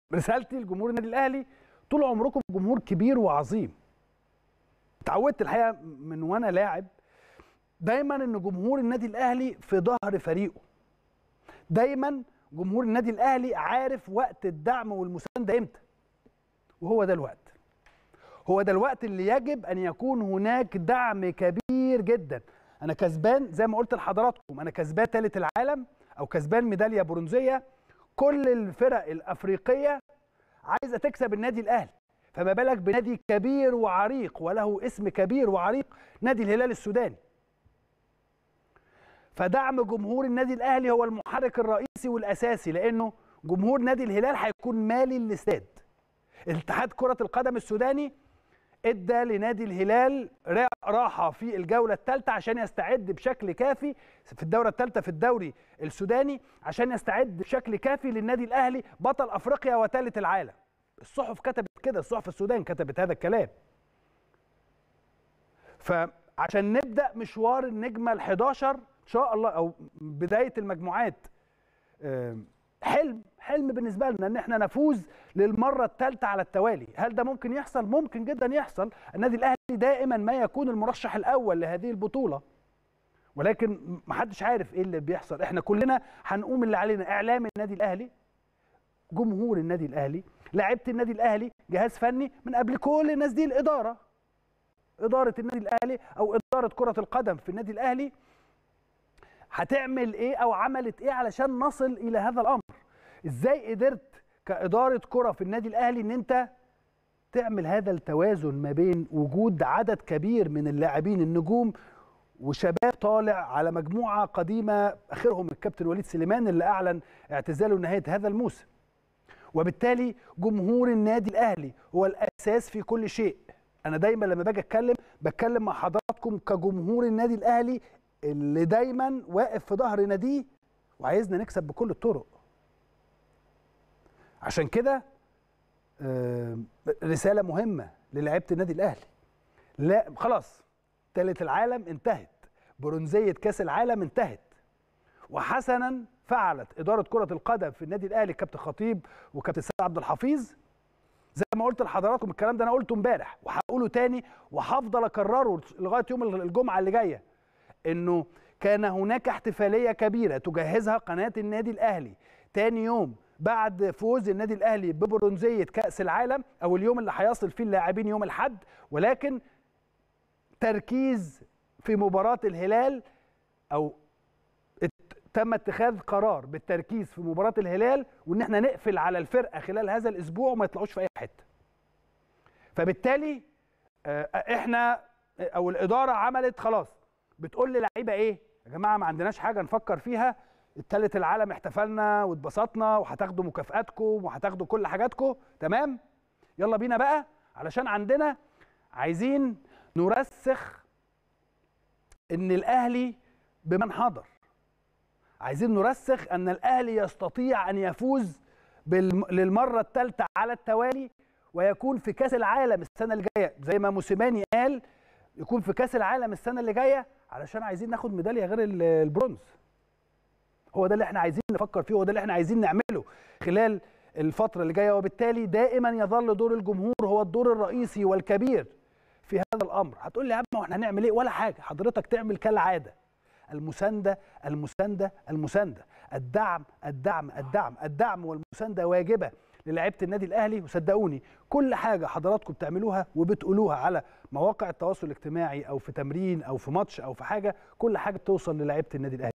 رسالتي لجمهور النادي الاهلي طول عمركم جمهور كبير وعظيم اتعودت الحقيقه من وانا لاعب دايما ان جمهور النادي الاهلي في ظهر فريقه دايما جمهور النادي الاهلي عارف وقت الدعم والمسانده امتى وهو ده الوقت هو ده الوقت اللي يجب ان يكون هناك دعم كبير جدا انا كسبان زي ما قلت لحضراتكم انا كسبان ثالث العالم او كسبان ميداليه برونزيه كل الفرق الافريقيه عايزه تكسب النادي الاهلي فما بالك بنادي كبير وعريق وله اسم كبير وعريق نادي الهلال السوداني فدعم جمهور النادي الاهلي هو المحرك الرئيسي والاساسي لانه جمهور نادي الهلال هيكون مالي الاستاد اتحاد كره القدم السوداني ادى لنادي الهلال راحه في الجوله الثالثه عشان يستعد بشكل كافي في الدوره الثالثه في الدوري السوداني عشان يستعد بشكل كافي للنادي الاهلي بطل افريقيا وثالث العالم الصحف كتبت كده الصحف السودان كتبت هذا الكلام فعشان نبدا مشوار النجمه ال11 ان شاء الله او بدايه المجموعات حلم حلم بالنسبه لنا ان احنا نفوز للمره الثالثه على التوالي هل ده ممكن يحصل ممكن جدا يحصل النادي الاهلي دائما ما يكون المرشح الاول لهذه البطوله ولكن محدش عارف ايه اللي بيحصل احنا كلنا هنقوم اللي علينا اعلام النادي الاهلي جمهور النادي الاهلي لاعيبه النادي الاهلي جهاز فني من قبل كل الناس دي الاداره اداره النادي الاهلي او اداره كره القدم في النادي الاهلي هتعمل ايه او عملت ايه علشان نصل الى هذا الامر ازاي قدرت كاداره كره في النادي الاهلي ان انت تعمل هذا التوازن ما بين وجود عدد كبير من اللاعبين النجوم وشباب طالع على مجموعه قديمه اخرهم الكابتن وليد سليمان اللي اعلن اعتزاله نهايه هذا الموسم وبالتالي جمهور النادي الاهلي هو الاساس في كل شيء انا دايما لما باجي اتكلم بتكلم مع حضراتكم كجمهور النادي الاهلي اللي دايما واقف في ظهر ناديه وعايزنا نكسب بكل الطرق عشان كده رساله مهمه للاعيبه النادي الاهلي لا خلاص ثالث العالم انتهت برونزيه كاس العالم انتهت وحسنا فعلت اداره كره القدم في النادي الاهلي كابتن خطيب وكابتن سيد عبد الحفيظ زي ما قلت لحضراتكم الكلام ده انا قلته امبارح وهقوله تاني وهفضل اكرره لغايه يوم الجمعه اللي جايه انه كان هناك احتفاليه كبيره تجهزها قناه النادي الاهلي تاني يوم بعد فوز النادي الاهلي ببرونزيه كاس العالم او اليوم اللي هيصل فيه اللاعبين يوم الاحد ولكن تركيز في مباراه الهلال او تم اتخاذ قرار بالتركيز في مباراه الهلال وان احنا نقفل على الفرقه خلال هذا الاسبوع وما يطلعوش في اي حته فبالتالي احنا او الاداره عملت خلاص بتقول للعيبه ايه يا جماعه ما عندناش حاجه نفكر فيها التالت العالم احتفلنا واتبسطنا وهتاخدوا مكافآتكم وهتاخدوا كل حاجاتكم تمام يلا بينا بقى علشان عندنا عايزين نرسخ ان الاهلي بمن حضر عايزين نرسخ ان الاهلي يستطيع ان يفوز للمره الثالثه على التوالي ويكون في كاس العالم السنه اللي جايه زي ما موسيماني قال يكون في كاس العالم السنه اللي جايه علشان عايزين ناخد ميداليه غير البرونز هو ده اللي احنا عايزين نفكر فيه هو ده اللي احنا عايزين نعمله خلال الفتره اللي جايه وبالتالي دائما يظل دور الجمهور هو الدور الرئيسي والكبير في هذا الامر هتقول لي يا عم احنا هنعمل ايه ولا حاجه حضرتك تعمل كالعاده المسانده المسانده المسانده الدعم الدعم الدعم الدعم والمسانده واجبه للاعيبه النادي الاهلي وصدقوني كل حاجه حضراتكم بتعملوها وبتقولوها على مواقع التواصل الاجتماعي او في تمرين او في ماتش او في حاجه كل حاجه بتوصل للاعيبه النادي الاهلي